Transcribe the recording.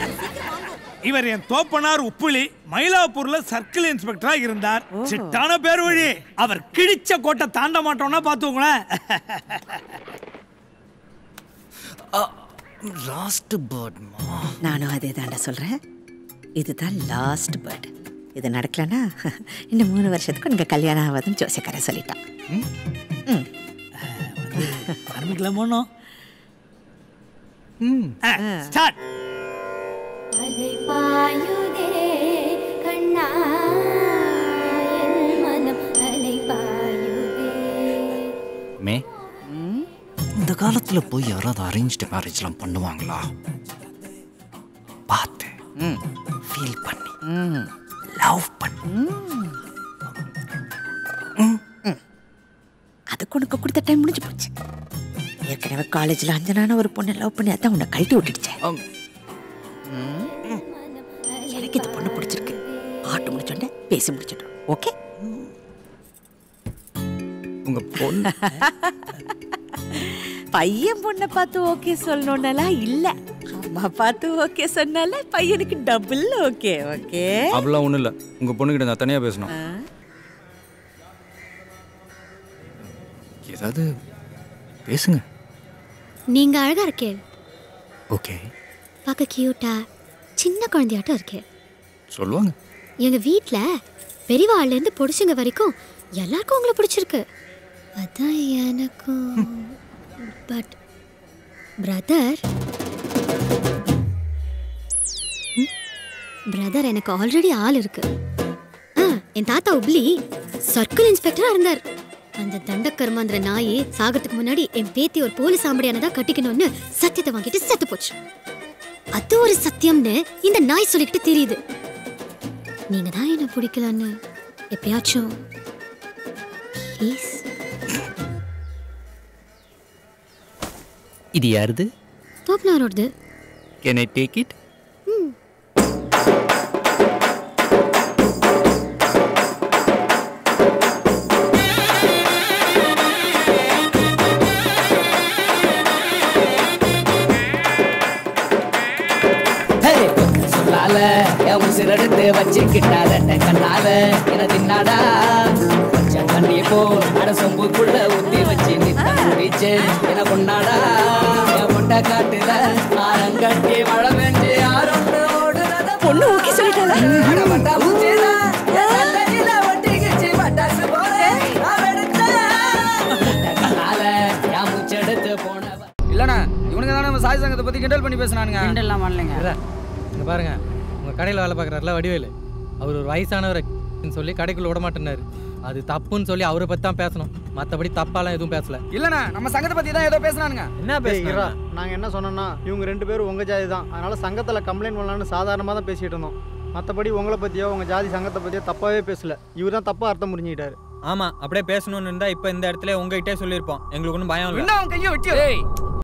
இவர் என் தோப்பனார் உப்புளி மயிலாப்பூர்ல சர்க்கிள் இன்ஸ்பெக்டரா இருந்தார் சிட்டான பேர் வழி அவர் கிழிச்ச கோட்டை தாண்ட மாட்டோம்னா பாத்துக்கோங்களேன் லாஸ்ட் பேர்ட்மா நானும் அதே தாண்டா சொல்கிறேன் இதுதான் லாஸ்ட் பேர்ட் இது நடக்கலன்னா இன்னும் மூணு வருஷத்துக்கு உனக்கு கல்யாணம் ஆகாதுன்னு ஜோசியக்காரன் சொல்லிட்டான் ஆரம்பிக்கலாமோ ஸ்டார்ட் அலை பாயுதே கண்ணா என் மனம் அலை பாயுதே மே இந்த காலத்துல போய் யாராவது அரேஞ்ச்டு மேரேஜ்லாம் பண்ணுவாங்களா பார்த்து ஃபீல் பண்ணி லவ் பண்ணி அதுக்கு உனக்கு கொடுத்த டைம் முடிஞ்சு போச்சு ஏற்கனவே காலேஜில் அஞ்சனான ஒரு பொண்ணை லவ் பண்ணி அதான் உன்னை கழட்டி விட்டுடுச்சே அம், எனக்கு இது பொண்ணு பிடிச்சிருக்கு பாட்டு முடிச்சோடனே பேசி முடிச்சிட்டோம் ஓகே உங்க பொண்ணு பையன் பொண்ணை பார்த்து ஓகே சொல்லணும்னாலாம் இல்லை அம்மா பார்த்து ஓகே சொன்னால பையனுக்கு டபுள் ஓகே ஓகே அப்படிலாம் ஒன்றும் இல்லை உங்க பொண்ணுகிட்ட நான் தனியாக பேசணும் ஏதாவது பேசுங்க நீங்க அழகா இருக்கே ஓகே பார்க்க கியூட்டா சின்ன குழந்தையாட்டம் இருக்கே சொல்லுவாங்க எங்க வீட்ல பெரியவாள்ல இருந்து பொடிச்சுங்க வரைக்கும் எல்லாருக்கும் உங்களை பிடிச்சிருக்கு அதான் எனக்கும் பட் பிரதர் பிரதர் எனக்கு ஆல்ரெடி ஆள் இருக்கு ஆ, என் தாத்தா உப்ளி சர்க்கிள் இன்ஸ்பெக்டரா இருந்தார் அந்த தண்டக்கர்மாந்திர நாயி சாகத்துக்கு முன்னாடி என் பேத்தி ஒரு போலீஸ் ஆம்படியான தான் கட்டிக்கணும்னு சத்தியத்தை வாங்கிட்டு செத்து போச்சு அது ஒரு சத்தியம்னு இந்த நாய் சொல்லிக்கிட்டு தெரியுது நீங்க தான் என்ன பிடிக்கலன்னு எப்பயாச்சும் ப்ளீஸ் இது யாருது தோப்னாரோடது கேன் ஐ டேக் இட் சொல்லால என் உசிரெடுத்து வச்சுக்கிட்டால கண்ணால என தின்னாடா கொஞ்சம் தண்ணி போ அட சொம்புக்குள்ள ஊத்தி வச்சு நித்த முடிச்சு என கொண்டாடா என் முட்டை காட்டுல ஆரங்கட்டி மழை பெஞ்சு ஆரோட்டு ஓடுறத பொண்ணு ஓகே சொல்லிட்டால அட வட்டா பூச்சிடா, என் தலையில ஒட்டிக்கிச்சு பட்டாசு போல நான் வெடிச்சேன். முட்டை கண்ணால என் மூச்செடுத்து போனவ இல்லண்ணா இவனுங்க தானே நம்ம சாய் சங்கத்தை பத்தி கிண்டல் பண்ணி பேசுனானுங்க கிண்டல்லாம் பண்ணலைங்க இங்க பாருங்க உங்க கடையில் வேலை பார்க்குறாருல வடிவேலு அவர் ஒரு வயசானவரை சொல்லி கடைக்குள்ள விட மாட்டேனாரு அது தப்புன்னு சொல்லி அவரை பத்தி தான் பேசணும் மற்றபடி தப்பாலாம் எதுவும் பேசல இல்லண்ணா நம்ம சங்கத்தை பத்தி தான் ஏதோ பேசுனானுங்க என்ன பேசுறா நாங்கள் என்ன சொன்னோம்னா இவங்க ரெண்டு பேரும் உங்கள் ஜாதி தான் அதனால சங்கத்தில் கம்ப்ளைண்ட் பண்ணலான்னு சாதாரணமாக தான் பேசிகிட்டு இருந்தோம் மற்றபடி உங்களை பற்றியோ உங்கள் ஜாதி சங்கத்தை பற்றியோ தப்பாகவே பேசல இவர் தான் தப்பாக அர்த்தம் புரிஞ்சுக்கிட்டாரு ஆமா அப்படியே பேசணும்னு இருந்தா இப்ப இந்த இடத்துல உங்ககிட்டே சொல்லியிருப்போம் எங்களுக்கு ஒன்றும் பயம் இல்லை இன்னும் அவன் கையை வெட்டி